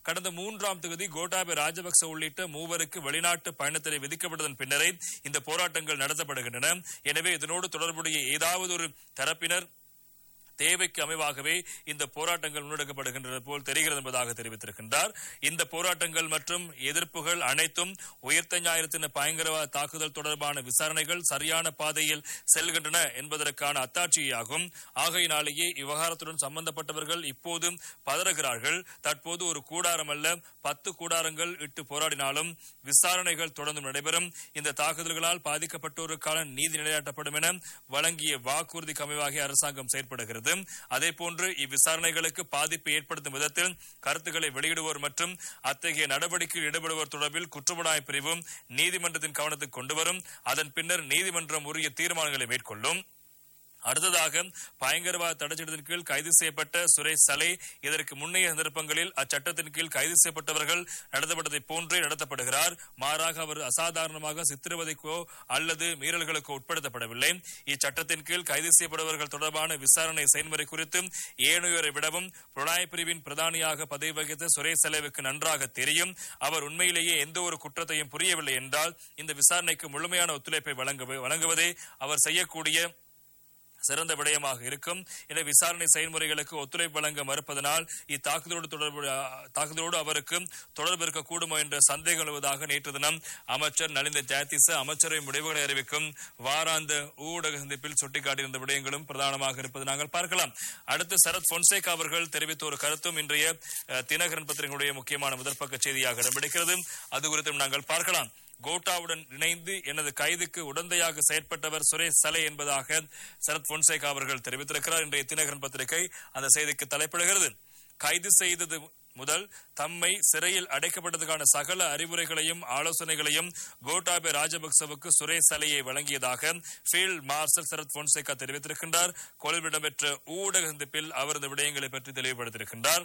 கடந்த மூன்றாம் தேதி கோட்டாபய ராஜபக்ச உள்ளிட்ட மூவருக்கு வெளிநாட்டு பயணத்தடை விதிக்கப்பட்டதன் பின்னரே இந்த போராட்டங்கள் நடத்தப்படுகின்றன எனவே இதனோடு தொடர்புடைய ஏதாவது ஒரு தரப்பினர் தேவைக்கு அமைவாகவே இந்த போராட்டங்கள் முன்னெடுக்கப்படுகின்றது போல் தெரிகிறது என்பதாக தெரிவித்திருக்கின்றார் இந்த போராட்டங்கள் மற்றும் எதிர்ப்புகள் அனைத்தும் உயர்த்த ஞாயிறத்தின பயங்கரவாத தாக்குதல் தொடர்பான விசாரணைகள் சரியான பாதையில் செல்கின்றன என்பதற்கான அத்தாட்சியாகும் ஆகையினாலேயே இவ்விவகாரத்துடன் சம்பந்தப்பட்டவர்கள் இப்போது பதறுகிறார்கள் தற்போது ஒரு கூடாரம் அல்ல பத்து கூடாரங்கள் இட்டு போராடினாலும் விசாரணைகள் தொடர்ந்து நடைபெறும் இந்த தாக்குதல்களால் பாதிக்கப்பட்டோருக்கான நீதி நிலையாட்டப்படும் என வழங்கிய வாக்குறுதிக்கு அமைவாக அரசாங்கம் செயற்படுகிறது அதே போன்று இவ்விசாரணைகளுக்கு பாதிப்பை ஏற்படுத்தும் விதத்தில் கருத்துக்களை வெளியிடுவோர் மற்றும் அத்தகைய நடவடிக்கையில் ஈடுபடுவோர் தொடர்பில் குற்றப்புலனாய்வு பிரிவும் நீதிமன்றத்தின் கவனத்துக்கு கொண்டு வரும் அதன் பின்னர் நீதிமன்றம் உரிய தீர்மானங்களை மேற்கொள்ளும் அடுத்ததாக பயங்கரவாத தடைச்சட்டத்தின் கீழ் கைது செய்யப்பட்ட சுரேஷ் சலே இதற்கு முன்னைய சந்தர்ப்பங்களில் அச்சட்டத்தின் கீழ் கைது செய்யப்பட்டவர்கள் நடத்தப்பட்டதை போன்றே நடத்தப்படுகிறார் மாறாக அவர் அசாதாரணமாக சித்திரவதைக்கோ அல்லது மீறல்களுக்கோ உட்படுத்தப்படவில்லை இச்சட்டத்தின் கீழ் கைது செய்யப்படுபவர்கள் தொடர்பான விசாரணை செயல்முறை குறித்து ஏனையோரை விடவும் புலனாய்வு பிரிவின் பிரதானியாக பதவி வகித்த சுரேஷ் சலேவுக்கு நன்றாக தெரியும் அவர் உண்மையிலேயே எந்த ஒரு குற்றத்தையும் புரியவில்லை என்றால் இந்த விசாரணைக்கு முழுமையான ஒத்துழைப்பை வழங்க வழங்குவதே அவர் செய்யக்கூடிய சிறந்த விடயமாக இருக்கும் என விசாரணை செயல்முறைகளுக்கு ஒத்துழைப்பு வழங்க மறுப்பதனால் இத்தாக்குதலோடு தொடர்பு தாக்குதலோடு அவருக்கு தொடர்பு இருக்கக்கூடுமோ என்ற சந்தேகம் எழுவதாக நேற்று தினம் அமைச்சர் நலிந்த ஜாத்திச அமைச்சரவை முடிவுகளை அறிவிக்கும் வாராந்த ஊடக சந்திப்பில் சுட்டிக்காட்டியிருந்த விடயங்களும் பிரதானமாக இருப்பது நாங்கள் பார்க்கலாம் அடுத்து சரத் பொன்சேகா அவர்கள் தெரிவித்த ஒரு கருத்தும் இன்றைய அஹ், தினகரன் பத்திரிகையுடைய முக்கியமான முதற்பக்க செய்தியாக இடம்பிடிக்கிறது அது குறித்தும் நாங்கள் பார்க்கலாம் கோட்டாவுடன் இணைந்து எனது கைதுக்கு உடந்தையாக செயற்பட்டவர் சுரேஷ் சலே என்பதாக சரத் பொன்சேகா அவர்கள் தெரிவித்திருக்கிறார் இன்றைய தினகரன் பத்திரிகை அந்த செய்திக்கு தலைப்பிடுகிறது கைது செய்தது முதல் தம்மை சிறையில் அடைக்கப்பட்டதுக்கான சகல அறிவுரைகளையும் ஆலோசனைகளையும் கோட்டாபே ராஜபக்சவுக்கு சுரேஷ் சலையை வழங்கியதாக ஃபீல்ட் மார்ஷல் சரத் பொன்சேகா தெரிவித்திருக்கின்றார் கொலையில் இடம்பெற்ற ஊடக சந்திப்பில் அவர் இந்த விடயங்களை பற்றி தெளிவுபடுத்தியிருக்கின்றார்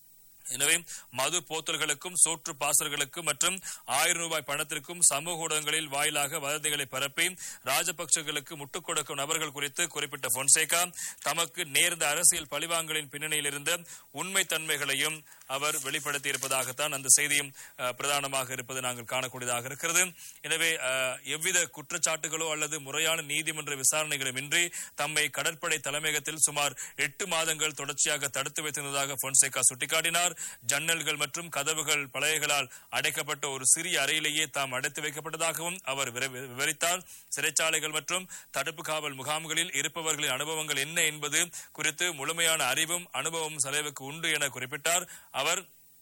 எனவே மது போத்தல்களுக்கும் சோற்று பாசல்களுக்கும் மற்றும் ஆயிரம் ரூபாய் பணத்திற்கும் சமூக ஊடகங்களில் வாயிலாக வதந்திகளை பரப்பி ராஜபக்சர்களுக்கு முட்டுக் கொடுக்கும் நபர்கள் குறித்து குறிப்பிட்ட பொன்சேகா தமக்கு நேர்ந்த அரசியல் பழிவாங்கலின் பின்னணியில் இருந்த உண்மை தன்மைகளையும் அவர் வெளிப்படுத்தியிருப்பதாகத்தான் அந்த செய்தியும் அஹ், பிரதானமாக இருப்பது நாங்கள் காணக்கூடியதாக இருக்கிறது எனவே அஹ், எவ்வித குற்றச்சாட்டுகளோ அல்லது முறையான நீதிமன்ற விசாரணைகளும் இன்றி தம்மை கடற்படை தலைமையகத்தில் சுமார் எட்டு மாதங்கள் தொடர்ச்சியாக தடுத்து வைத்திருந்ததாக பொன்சேகா சுட்டிக்காட்டினார் ஜன்னல்கள் மற்றும் கதவுகள் பலகைகளால் அடைக்கப்பட்ட ஒரு சிறிய அறையிலேயே தாம் அடைத்து வைக்கப்பட்டதாகவும் அவர் விர- விவரித்தார் சிறைச்சாலைகள் மற்றும் தடுப்பு காவல் முகாம்களில் இருப்பவர்களின் அனுபவங்கள் என்ன என்பது குறித்து முழுமையான அறிவும் அனுபவமும் சலைவுக்கு உண்டு என குறிப்பிட்டார் அவர்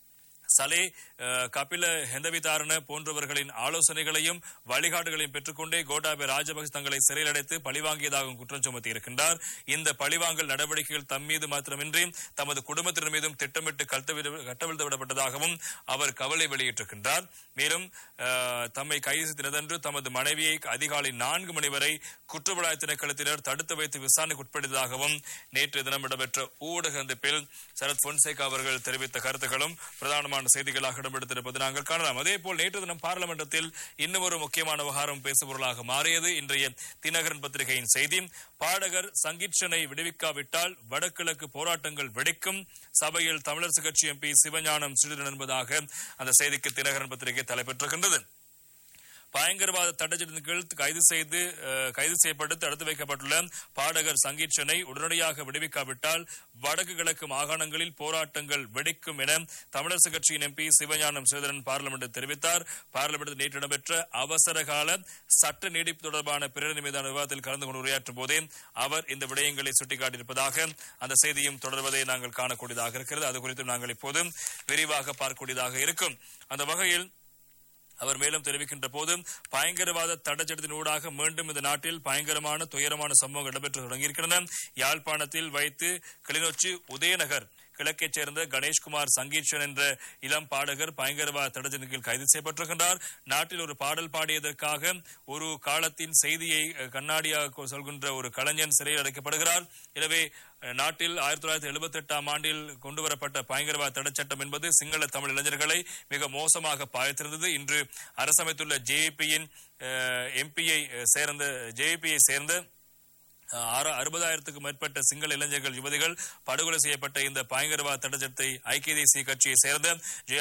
சலே அஹ், கபில ஹெந்தவிதாரண போன்றவர்களின் ஆலோசனைகளையும் வழிகாட்டுகளையும் பெற்றுக்கொண்டே கோட்டாபே ராஜபக்ச தங்களை சிறையில் அடைத்து பழிவாங்கியதாகவும் குற்றம் சுமத்தி இருக்கின்றார் இந்த பழிவாங்கல் நடவடிக்கைகள் தம் மீது மாத்திரமின்றி தமது குடும்பத்தினர் மீதும் திட்டமிட்டு கட்டவிழ்த்து கட்டவிழ்த்து விடப்பட்டதாகவும் அவர் கவலை வெளியிட்டிருக்கின்றார் மேலும் அஹ், தம்மை கைது செய்ததென்று தமது மனைவியை அதிகாலை நான்கு மணி வரை குற்றப்புலனாய்வு திணைக்களத்தினர் தடுத்து வைத்து விசாரணைக்கு உட்படுத்ததாகவும் நேற்று தினம் இடம்பெற்ற ஊடக சந்திப்பில் சரத் பொன்சேகா அவர்கள் தெரிவித்த கருத்துக்களும் பிரதானமான செய்திகளாக இடம்பெடுத்திருப்பது நாங்கள் காணலாம் அதே போல் நேற்று தினம் பாராளுமன்றத்தில் இன்னும் ஒரு முக்கியமான விவகாரம் பேசுபொருளாக மாறியது இன்றைய தினகரன் பத்திரிகையின் செய்தி பாடகர் சங்கீட்சனை விடுவிக்காவிட்டால் வடகிழக்கு போராட்டங்கள் வெடிக்கும் சபையில் தமிழரசு கட்சி எம்பி சிவஞானம் சிறிதன் என்பதாக அந்த செய்திக்கு தினகரன் பத்திரிகை தலைப்பெற்றிருக்கின்றது பயங்கரவாத தடைச்சட்டத்தின் கீழ் கைது செய்து அஹ், கைது செய்யப்பட்டு தடுத்து வைக்கப்பட்டுள்ள பாடகர் சங்கீட்சனை உடனடியாக விடுவிக்காவிட்டால் வடக்கு கிழக்கு மாகாணங்களில் போராட்டங்கள் வெடிக்கும் என தமிழரசு கட்சியின் எம்பி சிவஞானம் சிவதரன் பார்லிமெண்டில் தெரிவித்தார் பார்லிமெண்டில் நேற்று இடம்பெற்ற அவசர கால சட்ட நீடிப்பு தொடர்பான பிரேரணை மீதான விவாதத்தில் கலந்து கொண்டு உரையாற்றும் போதே அவர் இந்த விடயங்களை சுட்டிக்காட்டியிருப்பதாக அந்த செய்தியும் தொடர்வதை நாங்கள் காணக்கூடியதாக இருக்கிறது அது குறித்து நாங்கள் இப்போது விரிவாக பார்க்கக்கூடியதாக இருக்கும் அந்த வகையில் அவர் மேலும் தெரிவிக்கின்ற போது பயங்கரவாத தடைச்சட்டத்தின் ஊடாக மீண்டும் இந்த நாட்டில் பயங்கரமான துயரமான சம்பவங்கள் இடம்பெற்று தொடங்கியிருக்கின்றன யாழ்ப்பாணத்தில் வைத்து கிளிநொச்சி உதயநகர் கிழக்கைச் சேர்ந்த கணேஷ்குமார் சங்கீட்சன் என்ற இளம் பாடகர் பயங்கரவாத தடைச்சட்டத்தின் கீழ் கைது செய்யப்பட்டிருக்கின்றார் நாட்டில் ஒரு பாடல் பாடியதற்காக ஒரு காலத்தின் செய்தியை அஹ், கண்ணாடியாக சொல்கின்ற ஒரு கலைஞன் சிறையில் அடைக்கப்படுகிறார் எனவே அஹ், நாட்டில் ஆயிரத்தி தொள்ளாயிரத்தி எழுபத்தி எட்டாம் ஆண்டில் கொண்டுவரப்பட்ட பயங்கரவாத தடை சட்டம் என்பது சிங்கள தமிழ் இளைஞர்களை மிக மோசமாக பாய்த்திருந்தது இன்று அரசமைத்துள்ள ஜேபியின் எம்பியை சேர்ந்த ஜேபியை சேர்ந்த அஹ், ஆறு- அறுபதாயிரத்துக்கும் மேற்பட்ட சிங்கள இளைஞர்கள் யுவதிகள் படுகொலை செய்யப்பட்ட இந்த பயங்கரவாத தடை சட்டத்தை ஐக்கிய தேசிய கட்சியை சேர்ந்த ஜே